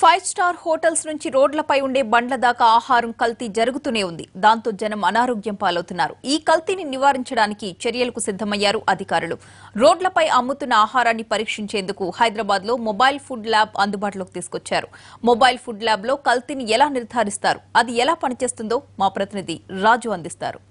five star hotels నుంచి రోడ్లపై ఉండే బండ్ల దాకా ఆహారం కల్తీ జరుగుతూనే ఉంది దాంతో జనం అనారోగ్యం పాలవుతున్నారు ఈ కల్తీని నివారించడానికి చర్యలకు సిద్దమయ్యారు అధికారులు రోడ్లపై అమ్ముతున్న ఆహారాన్ని పరీక్షించేందుకు హైదరాబాద్ లో మొబైల్ ఫుడ్ ల్యాబ్ అందుబాటులోకి తీసుకొచ్చారు మొబైల్ ఫుడ్ ల్యాబ్ లో కల్తీని ఎలా నిర్ధారిస్తారు అది ఎలా పనిచేస్తుందో మా ప్రతినిధి రాజు అందిస్తారు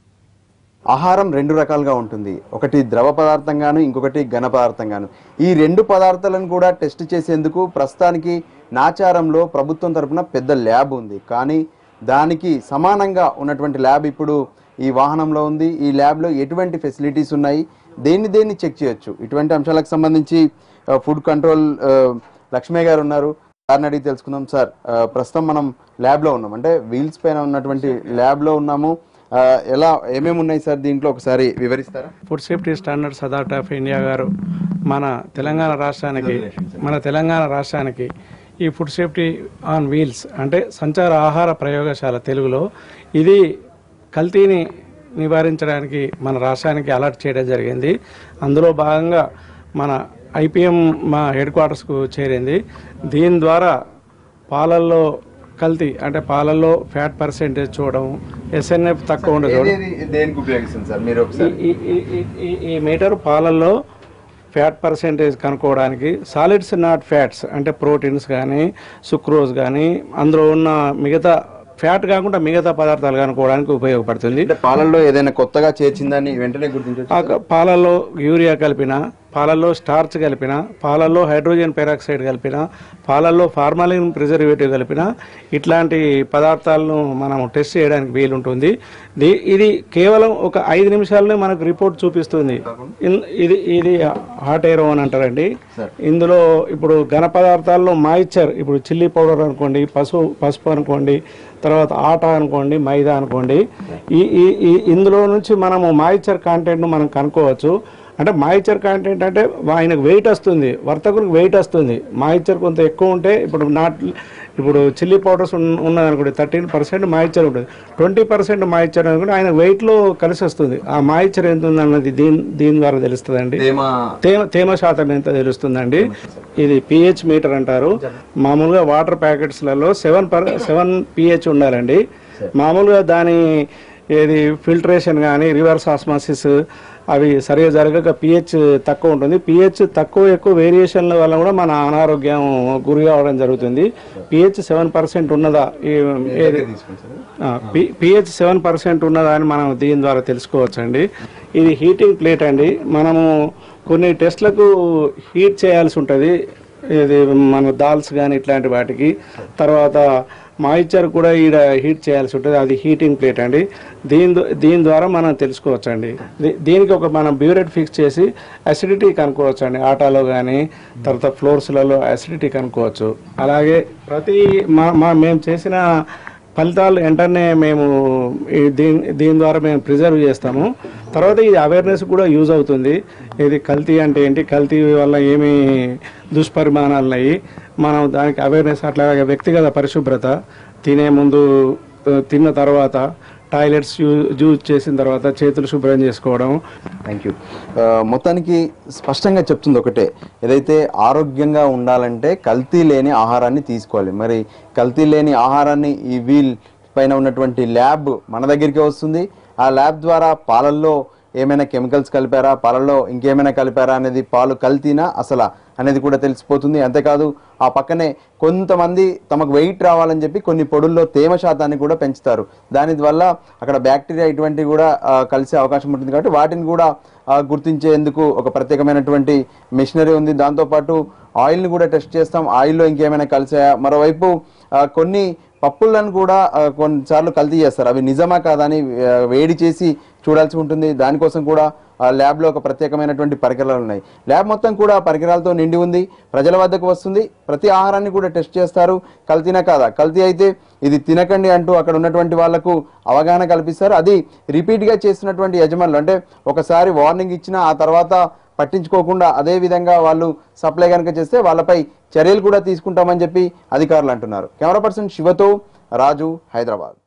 ఆహారం రెండు రకాలుగా ఉంటుంది ఒకటి ద్రవ పదార్థంగాను ఇంకొకటి ఘన పదార్థంగాను ఈ రెండు పదార్థాలను కూడా టెస్ట్ చేసేందుకు ప్రస్తుతానికి నాచారంలో ప్రభుత్వం తరపున పెద్ద ల్యాబ్ ఉంది కానీ దానికి సమానంగా ఉన్నటువంటి ల్యాబ్ ఇప్పుడు ఈ వాహనంలో ఉంది ఈ ల్యాబ్లో ఎటువంటి ఫెసిలిటీస్ ఉన్నాయి దేన్ని దేన్ని చెక్ చేయొచ్చు ఇటువంటి అంశాలకు సంబంధించి ఆ, ఫుడ్ కంట్రోల్ ఆ, లక్ష్మయ్య గారు ఉన్నారు సార్ని అడిగి తెలుసుకుందాం సార్ ఆ, ప్రస్తుతం మనం ల్యాబ్లో ఉన్నాం అంటే వీల్స్ పైన ఉన్నటువంటి ల్యాబ్లో ఉన్నాము ఆ, ఎలా ఏమేమి ఉన్నాయి సార్ దీంట్లో ఒకసారి వివరిస్తారా food safety standards authority of India గారు మన తెలంగాణ రాష్ట్రానికి మన తెలంగాణ రాష్ట్రానికి ఈ ఫుడ్ సేఫ్టీ ఆన్ వీల్స్ అంటే సంచార ఆహార ప్రయోగశాల తెలుగులో ఇది కల్తీని నివారించడానికి మన రాష్ట్రానికి అలర్ట్ చేయడం జరిగింది అందులో భాగంగా మన ఐపీఎం మా హెడ్ క్వార్టర్స్కు చేరింది దీని ద్వారా పాలల్లో కల్తీ అంటే పాలల్లో ఫ్యాట్ పర్సెంటేజ్ చూడడం ఎస్ఎన్ఎఫ్ తక్కువ ఉండదు దేనికి ఉపయోగిస్తుంది సార్ మీరు ఒకసారి ఈ- ఈ- ఈ- ఈ- ఈ మీటర్ పాలల్లో ఫ్యాట్ పర్సెంటేజ్ కనుక్కోవడానికి సాలిడ్స్ నాట్ ఫ్యాట్స్ అంటే ప్రోటీన్స్ కానీ సుక్రోజ్ కానీ అందులో ఉన్న మిగతా ఫ్యాట్ కాకుండా మిగతా పదార్థాలు కనుక్కోవడానికి ఉపయోగపడుతుంది అంటే పాలల్లో ఏదైనా కొత్తగా చేర్చిందని వెంటనే గుర్తించవచ్చు ఆ క- పాలల్లో యూరియా కలిపిన పాలల్లో స్టార్చ్ కలిపిన పాలల్లో హైడ్రోజన్ పెరాక్సైడ్ కలిపిన పాలల్లో ఫార్మాలిన్ ప్రిజర్వేటివ్ కలిపిన ఇట్లాంటి పదార్థాలను మనం టెస్ట్ చేయడానికి వీలుంటుంది ది- ఇది కేవలం ఒక ఐదు నిమిషాలనే మనకు రిపోర్ట్ చూపిస్తుంది ఇన్- ఇది ఇది హాట్ ఎయిర్ అని అంటారండి ఇందులో ఇప్పుడు ఘన పదార్థాల్లో మాయిశ్చర్ ఇప్పుడు చిల్లీ పౌడర్ అనుకోండి పసుపు పసుపు అనుకోండి తర్వాత ఆట అనుకోండి మైదా అనుకోండి ఈ ఈ ఈ- ఇందులో నుంచి మనము మాయిశ్చర్ కంటెంట్ను మనం కనుక్కోవచ్చు అంటే మాయిశ్చర్ కంటెంట్ అంటే ఆయనకు వెయిట్ వస్తుంది వర్తకునికి వెయిట్ వస్తుంది మాయిశ్చర్ కొంత ఎక్కువ ఉంటే ఇప్పుడు నాట్ ఇప్పుడు చిల్లీ పౌడర్స్ ఉన్నదనుకోండి థర్టీన్ పర్సెంట్ మాయిశ్చర్ ఉంటుంది ట్వంటీ పర్సెంట్ మాయిశ్చర్ అనుకుంటే ఆయన వెయిట్లో కలిసి వస్తుంది ఆ మాయిశ్చర్ ఎంత ఉందన్నది దీని దీని ద్వారా తెలుస్తుందండి తేమ తేమ తేమ శాతం ఎంత తెలుస్తుందండి ఇది పిహెచ్ మీటర్ అంటారు మామూలుగా వాటర్ ప్యాకెట్స్లలో సెవెన్ పర్ సెవెన్ పిహెచ్ ఉండాలండి మామూలుగా దాని ఏది ఫిల్టరేషన్ కానీ రివర్స్ ఆస్మాసిస్ అవి సరిగా జరగక పిహెచ్ తక్కువ ఉంటుంది పిహెచ్ తక్కువ ఎక్కువ వేరియేషన్ల వల్ల కూడా మన అనారోగ్యం గురి కావడం జరుగుతుంది పిహెచ్ సెవెన్ పర్సెంట్ ఉన్నదా ఈ- ఏది పిహెచ్ సెవెన్ పర్సెంట్ ఉన్నదా అని మనం దీని ద్వారా తెలుసుకోవచ్చండి ఇది హీటింగ్ ప్లేట్ అండి మనము కొన్ని టెస్ట్లకు హీట్ చేయాల్సి ఉంటుంది ఇది మన దాల్స్ కానీ ఇట్లాంటి వాటికి తర్వాత మాయిశ్చర్ కూడా ఈడ హీట్ చేయాల్సి ఉంటుంది అది హీటింగ్ ప్లేట్ అండి దీని ద్వా- దీని ద్వారా మనం తెలుసుకోవచ్చండి దీ- దీనికి ఒక మనం బ్యూరెట్ ఫిక్స్ చేసి అసిడిటీ కనుక్కోవచ్చు అండి ఆటాలో కానీ తర్వాత ఫ్లోర్స్లలో అసిడిటీ కనుక్కోవచ్చు అలాగే ప్రతి మా మా మేము చేసిన ఫలితాలు వెంటనే మేము ఈ దీని దీని ద్వారా మేము ప్రిజర్వ్ చేస్తాము తర్వాత ఇది అవేర్నెస్ కూడా యూజ్ అవుతుంది ఇది కల్తీ అంటే ఏంటి కల్తీ వల్ల ఏమి దుష్పరిమాణాలు ఉన్నాయి మనం దానికి అవేర్నెస్ అట్లాగే వ్యక్తిగత పరిశుభ్రత తినే ముందు ఆ, తిన్న తర్వాత టాయిలెట్స్ యూజ్ చేసిన తర్వాత చేతులు శుభ్రం చేసుకోవడం థ్యాంక్ యూ మొత్తానికి స్పష్టంగా చెప్తుంది ఒకటే ఏదైతే ఆరోగ్యంగా ఉండాలంటే కల్తీ లేని ఆహారాన్ని తీసుకోవాలి మరి కల్తీ లేని ఆహారాన్ని ఈ వీల్ పైన ఉన్నటువంటి ల్యాబ్ మన దగ్గరికి వస్తుంది ఆ ల్యాబ్ ద్వారా పాలల్లో ఏమైనా కెమికల్స్ కలిపారా పాలల్లో ఇంకేమైనా కలిపారా అనేది పాలు కల్తీనా అసలు అనేది కూడా తెలిసిపోతుంది అంతేకాదు ఆ పక్కనే కొంతమంది తమకు వెయిట్ రావాలని చెప్పి కొన్ని పొడుల్లో తేమ శాతాన్ని కూడా పెంచుతారు దాని వల్ల అక్కడ బ్యాక్టీరియా ఇటువంటివి కూడా ఆ, కలిసే అవకాశం ఉంటుంది కాబట్టి వాటిని కూడా ఆ, గుర్తించేందుకు ఒక ప్రత్యేకమైనటువంటి మిషనరీ ఉంది దాంతోపాటు ఆయిల్ని కూడా టెస్ట్ చేస్తాం ఆయిల్లో ఇంకేమైనా కలిసాయా మరోవైపు ఆ, కొన్ని పప్పులను కూడా ఆ, కొన్నిసార్లు కల్తీ చేస్తారు అవి నిజమా కాదా అని ఆ, వేడి చేసి చూడాల్సి ఉంటుంది దానికోసం కూడా ఆ ల్యాబ్లో ఒక ప్రత్యేకమైనటువంటి పరికరాలు ఉన్నాయి ల్యాబ్ మొత్తం కూడా పరికరాలతో నిండి ఉంది ప్రజల వద్దకు వస్తుంది ప్రతి ఆహారాన్ని కూడా టెస్ట్ చేస్తారు కల్తీనా కాదా కల్తీ అయితే ఇది తినకండి అంటూ అక్కడ ఉన్నటువంటి వాళ్లకు అవగాహన కల్పిస్తారు అది రిపీట్గా చేస్తున్నటువంటి యజమానులు అంటే ఒకసారి వార్నింగ్ ఇచ్చినా ఆ తర్వాత పట్టించుకోకుండా అదే విధంగా వాళ్ళు సప్లై కనుక చేస్తే వాళ్ళపై చర్యలు కూడా తీసుకుంటామని చెప్పి అధికారులు అంటున్నారు కెమెరా పర్సన్ శివతో రాజు హైదరాబాద్